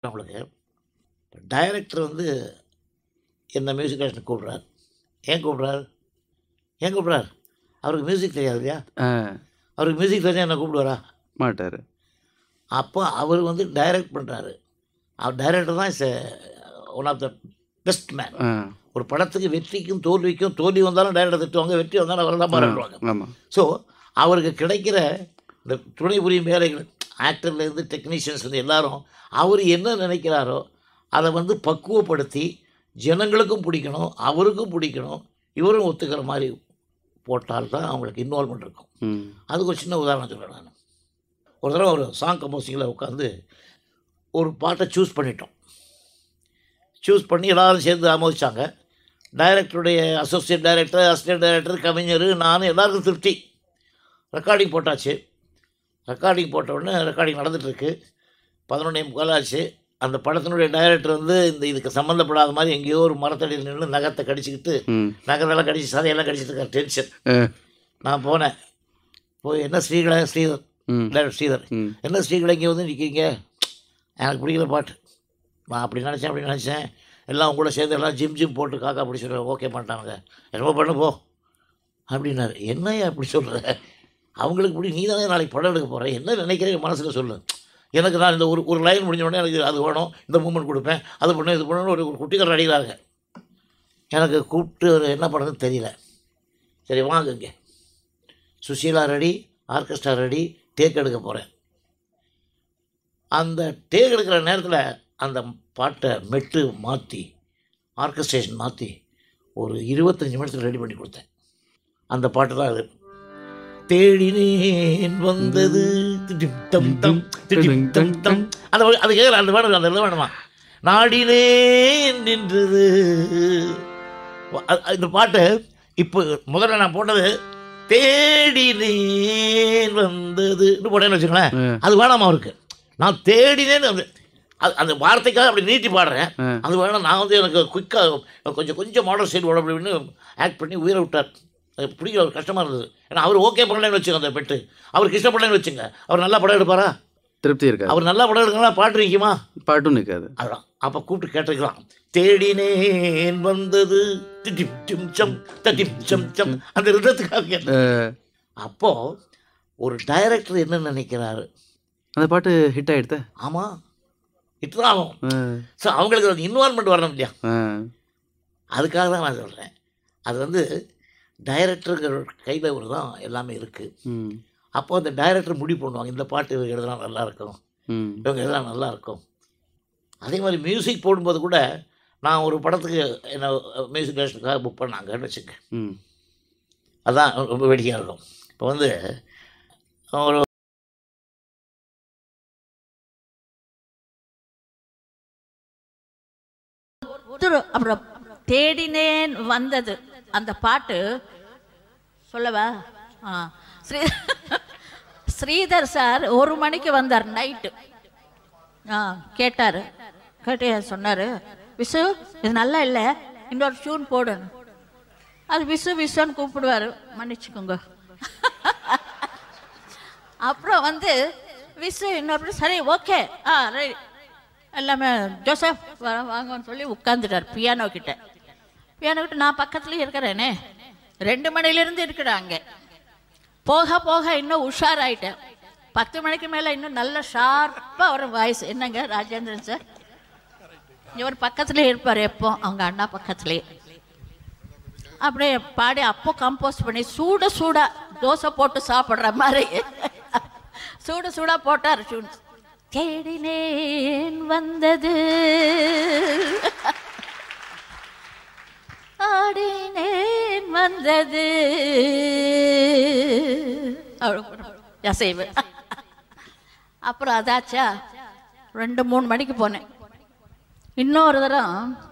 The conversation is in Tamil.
நம்மளுக்கு டைரக்டர் வந்து என்ன மியூசிக் டைரக்டர் கூப்பிட்றாரு ஏன் கூப்பிட்றாரு ஏன் கூப்பிட்றாரு அவருக்கு மியூசிக் தெரியாது இல்லையா ஆ அவருக்கு மியூசிக் தெரிஞ்சா என்ன கூப்பிடுவாரா மாட்டார் அப்போ அவர் வந்து டைரக்ட் பண்ணுறாரு அவர் டைரக்டர் தான் is one of the best man ஆ ஒரு படத்துக்கு வெற்றிக்கும் தோல்விக்கும் தோல்வி வந்தாலும் டைரக்டர் திட்டுவாங்க வெற்றி வந்தாலும் அவரெல்லாம் பாராட்டுவாங்க ஆமாம் ஸோ அவருக்கு கிடைக்கிற இந்த துணை புரியும் வேலைகள் ஆக்டர்லேருந்து டெக்னீஷியன்ஸ்லேருந்து எல்லாரும் அவர் என்ன நினைக்கிறாரோ அதை வந்து பக்குவப்படுத்தி ஜனங்களுக்கும் பிடிக்கணும் அவருக்கும் பிடிக்கணும் இவரும் ஒத்துக்கிற மாதிரி போட்டால் தான் அவங்களுக்கு இன்வால்மெண்ட் இருக்கும் ம் அதுக்கு ஒரு சின்ன உதாரணம் சொல்கிறேன் நான் ஒரு தடவை ஒரு சாங் கம்போசிங்கில் உட்காந்து ஒரு பாட்டை சூஸ் பண்ணிட்டோம் சூஸ் பண்ணி எல்லாரும் சேர்ந்து ஆமோதிச்சாங்க டைரக்டருடைய அசோசியேட் டைரக்டர் அசிஸ்டன்ட் டைரக்டர் கவிஞர் நான் எல்லாருக்கும் திருப்தி ரெக்கார்டிங் போட்டாச்சு ரெக்கார்டிங் போட்ட உடனே ரெக்கார்டிங் நடந்துகிட்ருக்கு பதினொன்னே முக்கால் ஆச்சு அந்த படத்தினுடைய டைரக்டர் வந்து இந்த இதுக்கு சம்மந்தப்படாத மாதிரி எங்கேயோ ஒரு மரத்தடியில் நின்று நகத்தை கடிச்சிக்கிட்டு ம் நகரெல்லாம் கடிச்சு சதையெல்லாம் கடிச்சிட்டு இருக்கார் டென்ஷன் ஆ நான் போனேன் போய் என்ன ஸ்ரீகலா ஸ்ரீதர் ம் இல்லை ஸ்ரீதர் ம் என்ன ஸ்ரீகலா இங்கே வந்து நிற்கிறீங்க எனக்கு பிடிக்கல பாட்டு நான் அப்படி நினச்சேன் அப்படி நினச்சேன் எல்லாம் உங்க கூட சேர்ந்து எல்லாம் ஜிம் ஜிம் போட்டு காக்கா பிடிச்சிட்டு ஓகே பண்ணிட்டாங்க என்னமோ பண்ணு போ அப்படின்னாரு என்னையா அப்படி சொல்கிற அவங்களுக்கு இப்படி நீ தானே நாளைக்கு படம் எடுக்க போகிற என்ன நினைக்கிறேன் மனசில் சொல்லு எனக்கு நான் இந்த ஒரு ஒரு லைன் முடிஞ்ச உடனே எனக்கு அது வேணும் இந்த மூமெண்ட் கொடுப்பேன் அது பண்ணணும் இது பண்ணணும் ஒரு ஒரு குட்டிக்கார அடிக்கிறாங்க எனக்கு கூப்பிட்டு ஒரு என்ன பண்ணுறதுன்னு தெரியல சரி வாங்க இங்கே Susheela ready orchestra ready take எடுக்க போகிறேன் அந்த டேக் எடுக்கிற நேரத்தில் அந்த பாட்டை மெட்டு மாற்றி ஆர்கெஸ்ட்ரேஷன் மாற்றி ஒரு இருபத்தஞ்சி நிமிஷத்தில் ரெடி பண்ணி கொடுத்தேன் அந்த பாட்டு தான் அது தேடினேன் வந்தது திடிம் தம் தம் திடிம் தம் தம் அந்த வ- அது கேட்கல அந்த வேணும் அந்த இது வேணுமா நாடினேன் நின்றது வ- அ- இந்த பாட்டு இப்போ முதல்ல நான் போட்டது தேடினேன் வந்தது போட்டேன்னு வச்சுக்கோங்களேன் ஆ. அது வேணாமா அவருக்கு நான் தேடினேன்னு அந்த அது- அந்த வார்த்தைக்காக அப்படி நீட்டி பாடுறேன் ஆ. அது வேணாம் நான் வந்து எனக்கு குயிக்காக கொஞ்சம் கொஞ்சம் மாடல் ஸ்டைல் ஓட அப்படின்னு ஆக்ட் பண்ணி உயிரை விட்டார் அது பிடிக்கல அவர் கஷ்டமாக இருந்தது ஏன்னா அவர் ஓகே பண்ணலன்னு வச்சுங்க அந்த பெட்டு அவருக்கு இஷ்டப்படலன்னு வச்சுங்க அவர் நல்லா படம் எடுப்பாரா திருப்தி இருக்காது அவர் நல்லா படம் எடுக்கலாம் பாட்டு நிற்குமா பாட்டும் நிற்காது அதான் அப்போ கூப்பிட்டு கேட்டிருக்கலாம் தேடினேன் வந்தது திடிம் டிம் சம் தடிம் சம் சம் அந்த ரிதத்துக்காக கேட்டேன் அப்போ ஒரு டைரக்டர் என்ன நினைக்கிறாரு அந்த பாட்டு ஹிட் ஆகிடுத்த ஆமாம் இட்டுதான் ஆகும் ஸோ அவங்களுக்கு அந்த இன்வால்மெண்ட் வரணும் இல்லையா அதுக்காக தான் நான் சொல்கிறேன் அது வந்து டைரக்டருங்கிற கையில் ஒரு தான் எல்லாமே இருக்குது ம் அப்போ அந்த டைரக்டர் முடிவு பண்ணுவாங்க இந்த பாட்டு இவங்க எழுதுனா நல்லா இருக்கும் ம் இவங்க எழுதுனா நல்லா இருக்கும் அதே மாதிரி மியூசிக் போடும்போது கூட நான் ஒரு படத்துக்கு என்ன மியூசிக் டைரக்டருக்காக புக் பண்ணாங்கன்னு வச்சுக்க ம் அதான் ரொம்ப வேடிக்கையாக இருக்கும் இப்போ வந்து ஒரு ஒருத்தர் அப்புறம் தேடினேன் வந்தது அந்த பாட்டு சொல்லவா ஆ ஸ்ரீ ஸ்ரீதர் சார் ஒரு மணிக்கு வந்தார் நைட்டு ஆ கேட்டார் கேட்டு சொன்னார் விசு இது நல்லா இல்லை இன்னொரு டியூன் போடணும் அது விசு விசுன்னு கூப்பிடுவார் மன்னிச்சுக்கோங்க அப்புறம் வந்து விசு இன்னொரு சரி ஓகே ஆ ரைட் எல்லாமே ஜோசப் வர வாங்கன்னு சொல்லி உட்காந்துட்டார் பியானோ கிட்ட பியானோ கிட்ட நான் பக்கத்துலேயே இருக்கிறேனே ரெண்டு மணிலேருந்து இருக்கிறாங்க போக போக இன்னும் உஷாராயிட்டேன் பத்து மணிக்கு மேலே இன்னும் நல்ல ஷார்ப்பாக வரும் வாய்ஸ் என்னங்க ராஜேந்திரன் சார் இவர் பக்கத்துலேயே இருப்பார் எப்போ அவங்க அண்ணா பக்கத்துலேயே அப்படியே பாடி அப்போ கம்போஸ் பண்ணி சூட சூடா தோசை போட்டு சாப்பிட்ற மாதிரி சூட சூடா போட்டார் டியூன்ஸ் தேடினேன் வந்தது ஆடினேன் வந்தது அசைவு அப்புறம் அதாச்சா ரெண்டு மூணு மணிக்கு போனேன் இன்னொரு தரம்